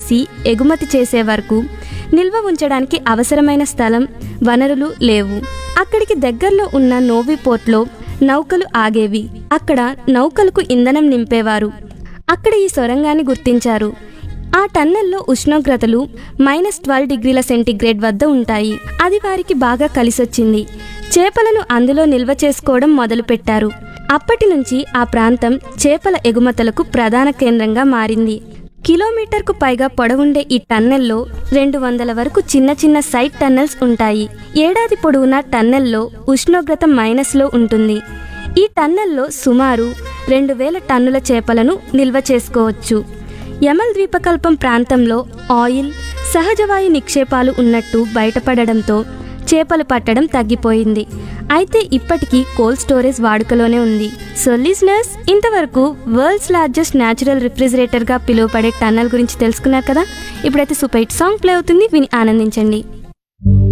చేసి ఎగుమతి చేసే వరకు నిల్వ ఉంచడానికి అవసరమైన స్థలం వనరులు లేవు అక్కడికి దగ్గరలో ఉన్న నోవి పోర్ట్లో నౌకలు ఆగేవి అక్కడ నౌకలకు ఇంధనం నింపేవారు అక్కడ ఈ సొరంగాన్ని గుర్తించారు ఆ టన్నెల్లో ఉష్ణోగ్రతలు మైనస్ ట్వెల్వ్ డిగ్రీల సెంటీగ్రేడ్ వద్ద ఉంటాయి అది వారికి బాగా కలిసొచ్చింది చేపలను అందులో నిల్వ చేసుకోవడం మొదలుపెట్టారు అప్పటి నుంచి ఆ ప్రాంతం చేపల ఎగుమతులకు ప్రధాన కేంద్రంగా మారింది కిలోమీటర్కు పైగా పొడవుండే ఈ టన్నెల్లో రెండు వందల వరకు చిన్న చిన్న సైడ్ టన్నెల్స్ ఉంటాయి ఏడాది పొడవునా టన్నెల్లో ఉష్ణోగ్రత మైనస్లో ఉంటుంది ఈ టన్నెల్లో సుమారు రెండు వేల టన్నుల చేపలను నిల్వ చేసుకోవచ్చు యమల్ ద్వీపకల్పం ప్రాంతంలో ఆయిల్ సహజవాయు నిక్షేపాలు ఉన్నట్టు బయటపడడంతో చేపలు పట్టడం తగ్గిపోయింది అయితే ఇప్పటికీ కోల్డ్ స్టోరేజ్ వాడుకలోనే ఉంది సో లిజనర్స్ ఇంతవరకు వరల్డ్స్ లార్జెస్ట్ న్యాచురల్ రిఫ్రిజిరేటర్గా పిలువబడే టన్నల్ గురించి తెలుసుకున్నారు కదా ఇప్పుడైతే సూపర్ హిట్ సాంగ్ ప్లే అవుతుంది విని ఆనందించండి